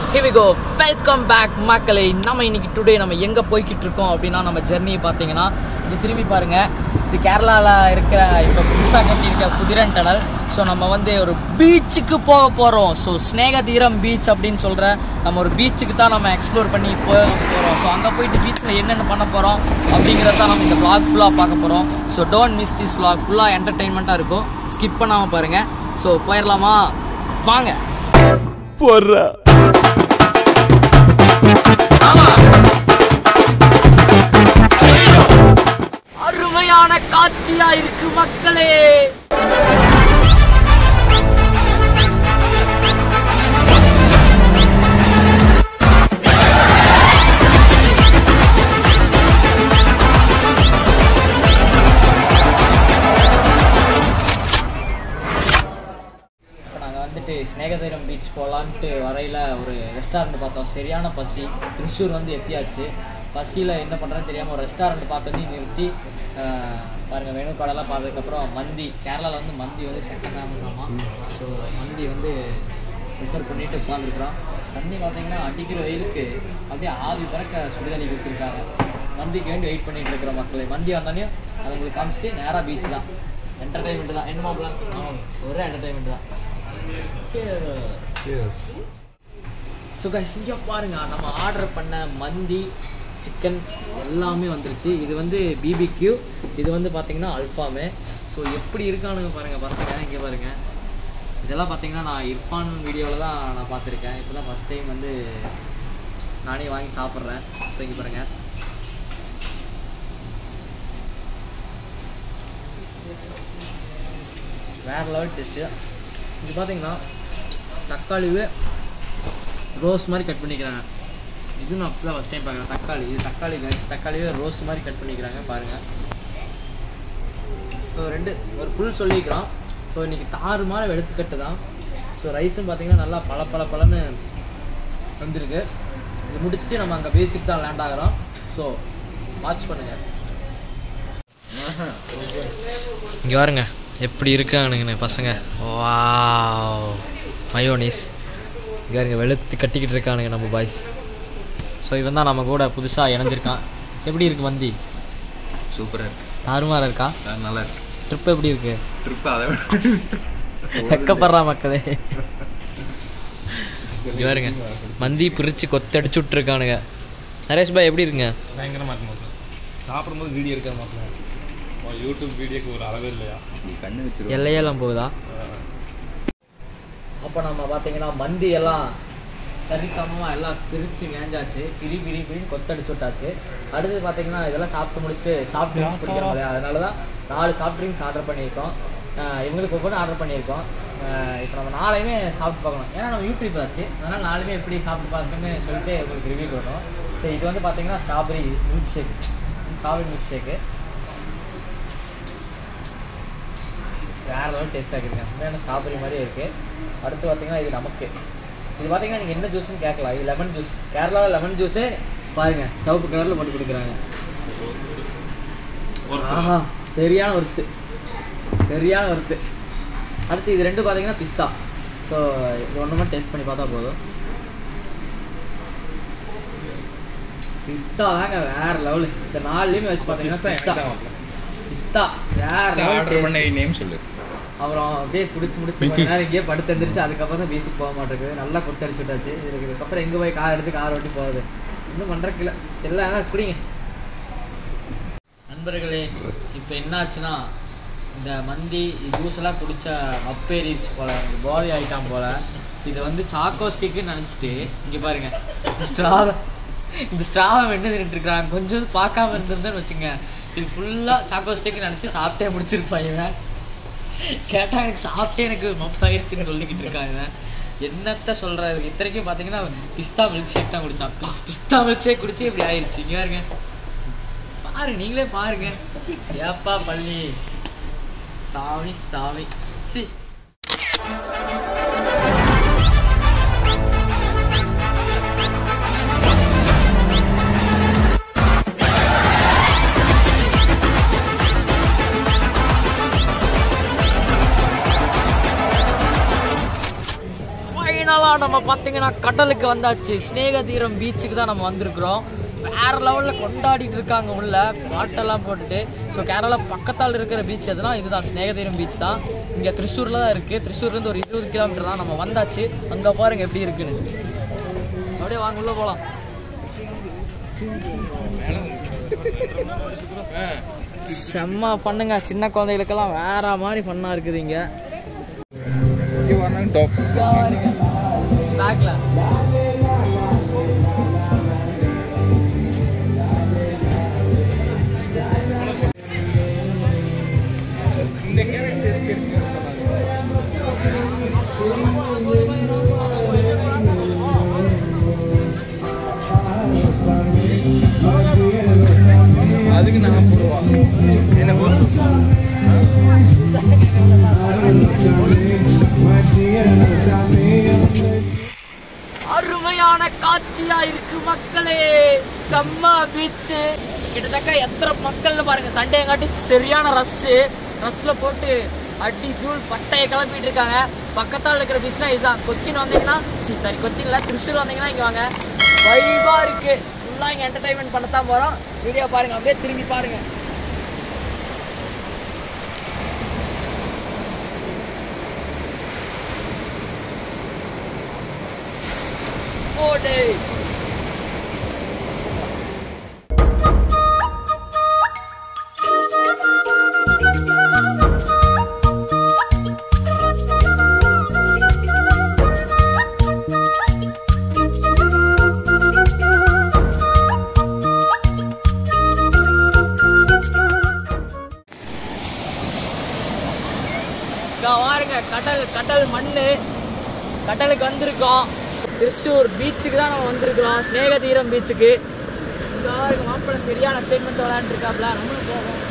ஹிவிகோ welcome back மக்களை நம்ம இன்னைக்கு டுடே நம்ம எங்கே போய்கிட்டு இருக்கோம் அப்படின்னா நம்ம ஜெர்னி பார்த்தீங்கன்னா இது திரும்பி பாருங்கள் இது கேரளாவில் இருக்கிற இப்போ புதுசாக கட்டியிருக்க குதிரன் டனல் ஸோ நம்ம வந்து ஒரு பீச்சுக்கு போக போகிறோம் ஸோ ஸ்னேக தீரம் பீச் அப்படின்னு சொல்கிற நம்ம ஒரு பீச்சுக்கு தான் நம்ம எக்ஸ்ப்ளோர் பண்ணி போக போகிறோம் ஸோ அங்கே போயிட்டு பீச்சில் என்னென்ன பண்ண போகிறோம் அப்படிங்கிறத தான் நம்ம இந்த vlog ஃபுல்லாக பார்க்க போகிறோம் so don't miss this vlog ஃபுல்லாக என்டர்டெயின்மெண்ட்டாக இருக்கும் ஸ்கிப் பண்ணாமல் பாருங்கள் ஸோ போயிடலாமா வாங்க போடுறா அருமையான காட்சியா இருக்கு மக்களே இப்போ நாங்கள் வந்துட்டு ஸ்நேகதீரம் பீச் போகலான்ட்டு வரையில் ஒரு ரெஸ்டாரண்ட் பார்த்தோம் சரியான பசி திருச்சூர் வந்து எத்தியாச்சு பசியில் என்ன பண்ணுறேன்னு தெரியாமல் ஒரு ரெஸ்டாரண்ட் பார்த்தோன்னே நிறுத்தி ஆஹ், பாருங்க மெனு கார்டெல்லாம் பார்த்ததுக்கப்புறம் மந்தி கேரளாவில் வந்து மந்தி வந்து செகண்ட் ஃபேமஸ் ஆமாம் ஸோ மந்தி வந்து ரிசர்வ் பண்ணிட்டு உட்காந்துருக்குறோம் தண்ணி பார்த்தீங்கன்னா அடிக்கிற வெயிலுக்கு அப்படியே ஆவி பறக்க சுடுதண்ணி கொடுத்துருக்காங்க மந்திக்கு வேண்டி வெயிட் பண்ணிட்டு இருக்கிற மக்களை மந்தி வந்தோடனே அதை உங்களுக்கு காமிச்சிட்டு நேராக பீச் தான் என்டர்டைன்மெண்ட் தான் என்ன மாப்பிள்ள ஒரே என்டர்டைன்மெண்ட் தான் ஸோ கைஸ் இங்கே பாருங்க நம்ம ஆர்டர் பண்ண மந்தி சிக்கன் எல்லாமே வந்துருச்சு இது வந்து பிபிக்யூ இது வந்து பார்த்தீங்கன்னா அல்ஃபாமே ஸோ எப்படி இருக்கானுங்க பாருங்கள் பசங்க இங்கே பாருங்க இதெல்லாம் பார்த்தீங்கன்னா நான் இர்ஃபான் வீடியோவில் தான் நான் பார்த்துருக்கேன் இப்போ தான் ஃபஸ்ட் டைம் வந்து நானே வாங்கி சாப்பிட்றேன் ஸோ இங்கே பாருங்கள் வேற லெவல் டேஸ்ட்டு இது பார்த்தீங்கன்னா தக்காளிவே ரோஸ் மாதிரி கட் பண்ணிக்கிறாங்க இது நான் அப்போ தான் ஃபஸ்ட் டைம் பார்க்குறேன் தக்காளி இது தக்காளி guys. தக்காளிவே ரோஸ் மாதிரி கட் பண்ணிக்கிறாங்க பாருங்கள் ஸோ ரெண்டு ஒரு ஃபுல் சொல்லிக்கிறோம் ஸோ இன்றைக்கி தாறு மாதிரி வெளுத்துக்கட்டு தான் ஸோ ரைஸும் பார்த்தீங்கன்னா நல்லா பல பல பலன்னு வந்திருக்கு இது முடிச்சுட்டு நம்ம அங்கே பீச்சுக்கு தான் லேண்ட் ஆகிறோம் ஸோ வாட்ச் பண்ணுங்கள் இங்கே பாருங்க எப்படி இருக்கானுங்கண்ணே பசங்க வாவ் மயோனிஸ் இங்கே பாருங்க வெளுத்து கட்டிக்கிட்டு இருக்கானுங்க நம்ம பாய்ஸ் ஸோ இவன் தான் நம்ம கூட புதுசாக இணைஞ்சிருக்கான் எப்படி இருக்கு வந்தி சூப்பராக இருக்கு தாறுமாறா இருக்கா அது நல்லா இருக்கு ட்ரிப் எப்படி இருக்கு ட்ரிப் அதை வெக்கப்படுறா மக்களே இங்க பாருங்க மந்தி பிரித்து கொத்தடிச்சு விட்ருக்கானுங்க நரேஷ் பாய் எப்படி இருக்குங்க பயங்கரமா இருக்கு மாப்பிள்ள சாப்பிடும்போது வீடியோ எடுக்க மாப்பிள்ள யூடியூப் வீடியோக்கு ஒரு அளவே இல்லையா நீ கண்ணு வச்சிருவோம் எல்லையெல்லாம் போகுதா அப்போ நம்ம பார்த்தீங்கன்னா மந்தி எல்லாம் சரிசமமாக எல்லாம் பிரித்து மேஞ்சாச்சு பிரி பிரி பிரின்னு கொத்தடிச்சு விட்டாச்சு அடுத்து பார்த்தீங்கன்னா இதெல்லாம் சாப்பிட்டு முடிச்சுட்டு சாஃப்ட் ட்ரிங்க்ஸ் குடிக்கிறோம் இல்லையா அதனால தான் நாலு சாஃப்ட் ட்ரிங்க்ஸ் ஆர்டர் பண்ணியிருக்கோம் ஆஹ் இவங்களுக்கு ஒவ்வொன்று ஆர்டர் பண்ணியிருக்கோம் இப்போ நம்ம நாளையுமே சாப்பிட்டு பார்க்கணும் ஏன்னா நம்ம யூடியூப் ஆச்சு அதனால் நாலுமே எப்படி சாப்பிட்டு பார்க்கணும்னு சொல்லிட்டு உங்களுக்கு ரிவ்யூ பண்ணணும் சரி இது வந்து பார்த்தீங்கன்னா strawberry milkshake strawberry milkshake வேற லெவல் டேஸ்ட்டாக இருக்குங்க உண்மையான ஸ்ட்ராபெரி மாதிரியே இருக்குது அடுத்து பார்த்தீங்கன்னா இது நமக்கு இது பார்த்தீங்கன்னா நீங்கள் என்ன ஜூஸ்னு கேட்கலாம் இது லெமன் ஜூஸ் கேரளாவில் லெமன் ஜூஸே பாருங்க சிவப்பு கலரில் போட்டு கொடுக்குறாங்க ஆஹா சரியான ஒர்த்து சரியான ஒர்த்து அடுத்து இது ரெண்டு பார்த்தீங்கன்னா பிஸ்தா ஸோ இது ஒன்று மட்டும் டேஸ்ட் பண்ணி பார்த்தா போதும் பிஸ்தா தாங்க வேற லெவலு இந்த நாலுலேயுமே வச்சு பார்த்தீங்கன்னா பிஸ்தா பிஸ்தா வேற லெவல் ஆர்டர் பண்ண நேம் சொல்லு அப்புறம் அப்படியே குடிச்சு முடிச்சு கொஞ்ச நேரம் இங்கேயே படுத்து எந்திரிச்சு அதுக்கப்புறம் தான் பீச்சுக்கு போக மாட்டேங்குது நல்லா கொத்தடிச்சு விட்டாச்சு இதுக்கு இதுக்கப்புறம் எங்கே போய் கார் எடுத்து கார் ஓட்டி போகுது இன்னும் பண்ணுறக்கு இல்லை எல்லாம் குடிங்க நண்பர்களே இப்போ என்ன ஆச்சுன்னா இந்த மந்தி ஜூஸ் எல்லாம் குடிச்சா அப்பேறிச்சு போல போதை ஆயிட்டான் போல இதை வந்து சாக்கோ ஸ்டிக்குன்னு நினச்சிட்டு இங்கே பாருங்க ஸ்ட்ராவை இந்த ஸ்ட்ராவை வெண்டு நின்றுட்டு இருக்கிறாங்க கொஞ்சம் பார்க்காம இருந்திருந்தேன்னு வச்சுங்க இது ஃபுல்லாக சாக்கோ ஸ்டிக்கு நினச்சி சாப்பிட்டே முடிச்சிருப்பான் இவன் கேட்டா எனக்கு சாப்பிட்டே எனக்கு மப்பாயிருச்சுன்னு சொல்லிக்கிட்டு இருக்கான் இவன் என்னத்த சொல்றது இத்தனைக்கும் பார்த்தீங்கன்னா பிஸ்தா மில்க் ஷேக் தான் குடிச்சான் பிஸ்- பிஸ்தா மில்க் ஷேக் குடிச்சு இப்படி ஆயிடுச்சு இங்க பாருங்க பாருங்க நீங்களே பாருங்க ஏப்பா பள்ளி சாமி சாமி சி ஃபைனலாக நம்ம பார்த்தீங்கன்னா கடலுக்கு வந்தாச்சு ஸ்நேகதீரம் பீச்சுக்கு தான் நம்ம வந்திருக்கிறோம் வேற லெவலில் கொண்டாடிட்டு இருக்காங்க உள்ள பாட்டெல்லாம் போட்டுட்டு ஸோ கேரளா பக்கத்தால் இருக்கிற பீச் எதுனா இதுதான் ஸ்நேகதீரம் பீச் தான் இங்கே திருச்சூரில் தான் இருக்குது திருச்சூர்லேருந்து ஒரு இருபது கிலோமீட்டர் தான் நம்ம வந்தாச்சு அங்கே பாருங்க எப்படி இருக்குன்னு அப்படியே வாங்க உள்ளே போகலாம் செம்ம பண்ணுங்க சின்ன குழந்தைகளுக்கெல்லாம் வேற மாதிரி ஃபன்னாக இருக்குது இங்கே பேக்ல அதுக்கு நான் போடுவா என்ன கோஸ்ட் அருமையான காட்சியா இருக்கு மக்களே செம்ம பீச்சு கிட்டத்தட்ட எத்தனை மக்கள்னு பாருங்க சண்டே காட்டி சரியான ரஷ்ஷு ரஷ்ல போட்டு அடி தூள் பட்டையை கிளப்பிட்டு இருக்காங்க பக்கத்தால் இருக்கிற பீச்னா இதுதான் கொச்சின் வந்தீங்கன்னா சாரி கொச்சின்ல திருச்சூர் வந்தீங்கன்னா இங்க வாங்க வைபா இருக்கு ஃபுல்லாக இங்கே என்டர்டைன்மெண்ட் பண்ணத்தான் போகிறோம் வீடியோ பாருங்க அப்படியே திரும்பி பாருங்க போடு இங்க பாருங்க கடல் கடல் மண்ணு கடலுக்கு வந்திருக்கோம் திருச்சூர் பீச்சுக்கு தான் நம்ம வந்திருக்கிறோம் ஸ்நேகதீரம் பீச்சுக்கு இங்க பாருங்க மாப்பிள்ளை சரியான எக்ஸைட்மெண்ட் விளையாண்டுருக்காப்ல நம்மளும் போவோம்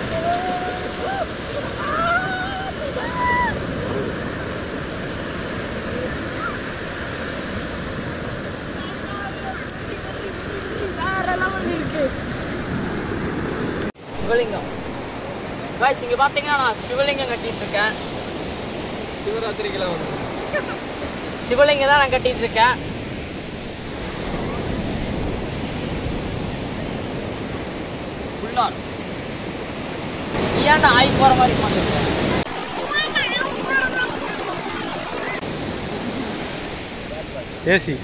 வேற level இருக்கு சிவலிங்கம் guys இங்க பாத்தீங்கன்னா நான் சிவலிங்கம் கட்டிட்டு இருக்கேன் சிவராத்திரிக்கெல்லாம் வரும் சிவலிங்கம் தான் நான் கட்டிட்டு இருக்கேன் உள்ளார் நீ ஏன்டா ஆய் போற மாதிரி உட்காந்துருக்க ஏசி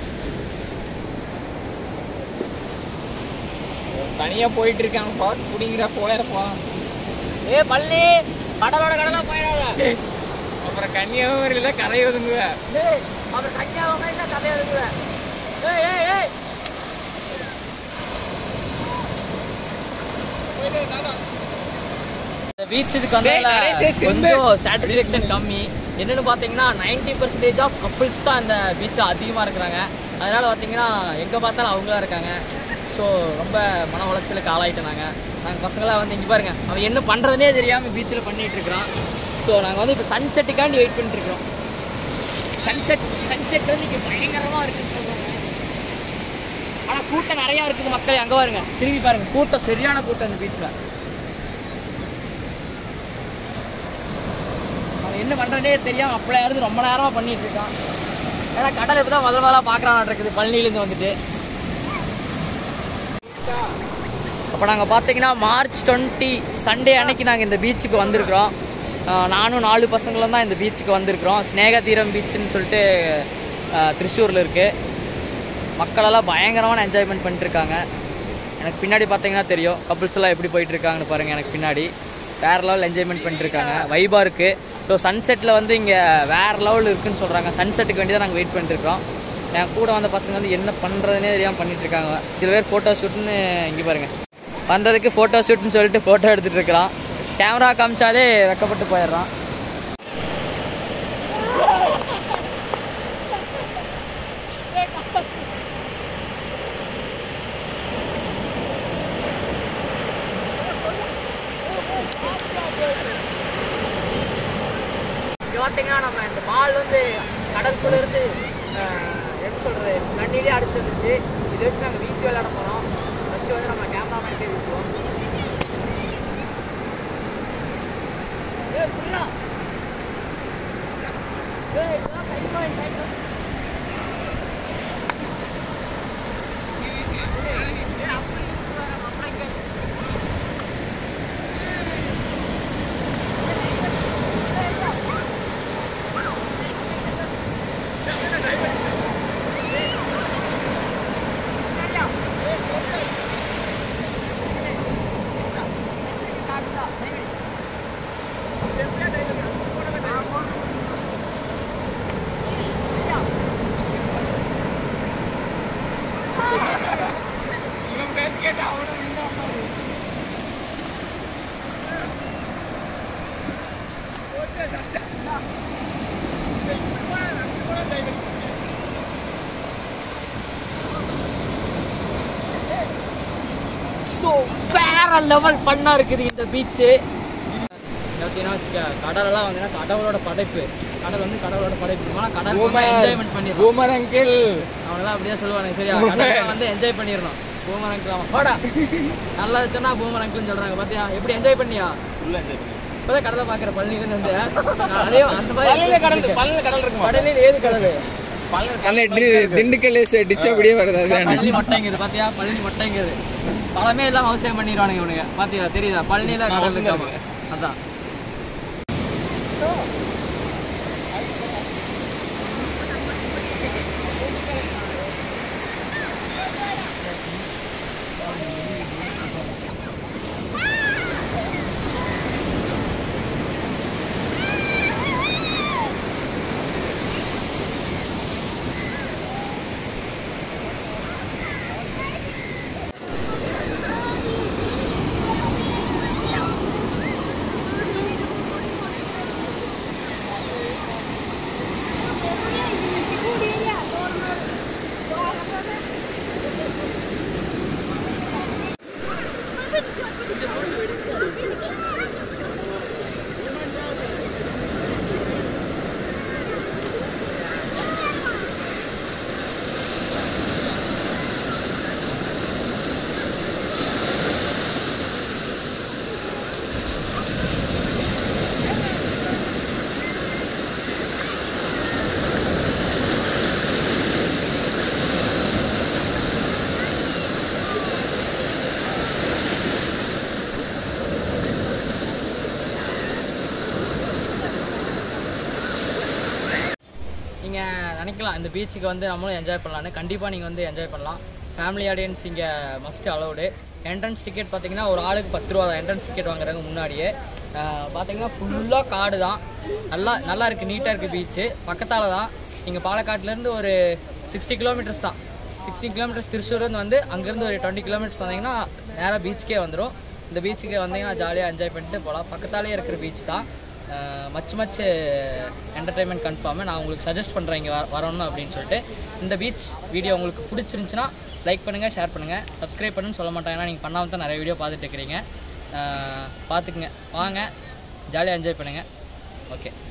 தனியா போயிட்டு இருக்காங்க பார்த்து குடிங்கிற போயிட போலாம் ஏ பள்ளி கடலோட கடலா போயிடாத அப்புறம் கன்னியாகுமரியில தான் கதை ஒதுங்குவ டேய் அப்புறம் கன்னியாகுமரியில கதை இருக்குவேன் ஏய் ஏய் ஏய் இந்த பீச் இதுக்கு வந்ததுல நிறைய சேர்த்து கொஞ்சம் சாட்டிஸ்ஃபேக்ஷன் கம்மி என்னன்னு பார்த்தீங்கன்னா நைன்டி பர்சன்டேஜ் ஆஃப் கப்புள்ஸ் தான் இந்த பீச்சில் அதிகமாக இருக்கிறாங்க அதனால பார்த்தீங்கன்னா எங்கே பார்த்தாலும் அவங்க தான் இருக்காங்க ஸோ ரொம்ப மன உளைச்சலுக்கு ஆளாயிட்டோம் நாங்கள் நாங்கள் பசங்களாம் வந்து இங்கே பாருங்க அவன் என்ன பண்ணுறதுனே தெரியாமல் பீச்சில் பண்ணிட்டு இருக்கிறான் ஸோ நாங்கள் வந்து இப்போ சன்செட்டுக்காண்டி வெயிட் பண்ணிட்டு இருக்கிறோம் சன்செட் சன்செட் வந்து இங்கே பயங்கரமாக இருக்குன்னு சொல்கிறாங்க ஆனால் கூட்டம் நிறையா இருக்குது மக்கள் அங்கே பாருங்க திரும்பி பாருங்க கூட்டம் சரியான கூட்டம் இந்த பீச்சில் அவன் என்ன பண்ணுறதே தெரியாமல் அப்பளே இருந்து ரொம்ப நேரமாக பண்ணிட்டு இருக்கான் ஏன்னா கடல் இப்போ தான் முதல் முதலாக பார்க்குறான் இருக்குது பழனிலேருந்து வந்துட்டு அப்போ நாங்கள் பார்த்தீங்கன்னா மார்ச் டுவெண்ட்டி சண்டே அன்னைக்கு நாங்கள் இந்த பீச்சுக்கு வந்திருக்கிறோம் ஆஹ் நானும் நாலு பசங்களும் தான் இந்த பீச்சுக்கு வந்திருக்கிறோம் ஸ்நேகதீரம் பீச்சுன்னு சொல்லிட்டு ஆஹ் திருச்சூரில் இருக்குது மக்களெல்லாம் பயங்கரமான என்ஜாய்மெண்ட் பண்ணிட்டுருக்காங்க எனக்கு பின்னாடி பார்த்தீங்கன்னா தெரியும் கப்புள்ஸ் எல்லாம் எப்படி போயிட்டு இருக்காங்கன்னு பாருங்கள் எனக்கு பின்னாடி வேறு லெவல் என்ஜாய்மெண்ட் பண்ணிட்டுருக்காங்க வைபாக இருக்குது ஸோ சன்செட்டில் வந்து இங்கே வேறு லெவல் இருக்குன்னு சொல்கிறாங்க சன்செட்டுக்கு வேண்டி தான் நாங்கள் வெயிட் பண்ணிட்டுருக்கோம் என் கூட வந்த பசங்க வந்து என்ன பண்ணுறதுனே தெரியாமல் பண்ணிட்டுருக்காங்க சில பேர் ஃபோட்டோ ஷூட்னு இங்கே பாருங்கள் வந்ததுக்கு ஃபோட்டோ ஷூட்னு சொல்லிட்டு ஃபோட்டோ எடுத்துகிட்டு இருக்கிறான் கேமரா காமிச்சாலே வெக்கப்பட்டு போயிடுறான் இங்க பார்த்தீங்கன்னா நம்ம இந்த பால் வந்து கடற்குள்ள இருந்து ஆஹ், எப்படி சொல்றது தண்ணியிலே அடிச்சு வந்துருச்சு இதை வச்சு நாங்கள் வீசி விளையாட போகிறோம் ஃபஸ்ட்டு வந்து நம்ம கேமராமேன்ட்டே வீசுவோம் ஏய், புரியா? ஏய், இதெல்லாம் கை கால், கை கால். இவன் பேச கேட்டு அவனும் விழுந்தா பாரு. ஸோ வேற லெவல் ஃபன்னாக இருக்குது இந்த பீச்சு பார்த்தீங்கன்னா வச்சுக்க கடலெல்லாம் வந்தீங்கன்னா கடவுளோட படைப்பு கடல் வந்து கடவுளோட படைப்பு ஆனால் கடல் Boomer. என்ஜாய்மெண்ட் பண்ணிடலாம் பூமர் அங்கிள் அவனெல்லாம் அப்படியே சொல்லுவானுங்க சரியா Boomer. கடலை வந்து என்ஜாய் பண்ணிடணும் பூமர் அங்கிள் அவன் போடா நல்லா இருந்துச்சுன்னா பூமர் அங்கிள்னு சொல்கிறாங்க பார்த்தியா எப்படி என்ஜாய் பண்ணியா ஃபுல்லாக என்ஜாய் பண்ணி இப்போதான் கடலை பார்க்குற பழனிலேருந்து வந்து நான் அதே அந்த மாதிரி பழனில கடல் பழனில கடல் இருக்குமா கடலில் ஏது கடல் அந்த திண்டுக்கல் டிச் அப்படியே வருது அதுதான் பழனி மட்டைங்குது பாத்தியா பழனி மட்டைங்குது பழமே எல்லாம் அவசியம் பண்ணிடுவானுங்க இவனுங்க பாத்தியா தெரியுதா பழனியில கடல் இருக்காம அதான் நீங்கள் நினைக்கலாம் இந்த பீச்சுக்கு வந்து நம்மளும் என்ஜாய் பண்ணலான்னு கண்டிப்பாக நீங்கள் வந்து என்ஜாய் பண்ணலாம் ஃபேமிலி ஆடியன்ஸ் இங்கே மஸ்ட் அலௌடு என்ட்ரன்ஸ் டிக்கெட் பார்த்தீங்கன்னா ஒரு ஆளுக்கு பத்து ரூபா தான் என்ட்ரன்ஸ் டிக்கெட் வாங்குறாங்க முன்னாடியே ஆஹ் பார்த்தீங்கன்னா ஃபுல்லாக காடு தான் நல்லா நல்லா இருக்குது நீட்டாக இருக்குது பீச்சு பக்கத்தால் தான் நீங்கள் பாலக்காட்டுலேருந்து ஒரு சிக்ஸ்டி கிலோமீட்டர்ஸ் தான் சிக்ஸ்டி கிலோமீட்டர்ஸ் திருச்சூர்லேருந்து வந்து அங்கேருந்து ஒரு டுவெண்ட்டி கிலோமீட்டர்ஸ் வந்தீங்கன்னா நேராக பீச்சுக்கே வந்துடும் இந்த பீச்சுக்கு வந்தீங்கன்னா ஜாலியாக என்ஜாய் பண்ணிட்டு போகலாம் பக்கத்தாலே இருக்கிற பீச் தான் மச் மச் என்டர்டைன்மெண்ட் கன்ஃபார்மு நான் உங்களுக்கு சஜஸ்ட் பண்ணுறேன் இங்கே வர வரணும் அப்படின்னு சொல்லிட்டு இந்த பீச் வீடியோ உங்களுக்கு பிடிச்சிருந்துச்சுன்னா லைக் பண்ணுங்கள் ஷேர் பண்ணுங்கள் சப்ஸ்கிரைப் பண்ணுன்னு சொல்ல மாட்டேன் ஏன்னா நீங்கள் பண்ணாமல் தான் நிறைய வீடியோ பார்த்துட்டு இருக்கிறீங்க அஹ் பார்த்துக்குங்க வாங்க ஜாலியாக என்ஜாய் பண்ணுங்கள் ஓகே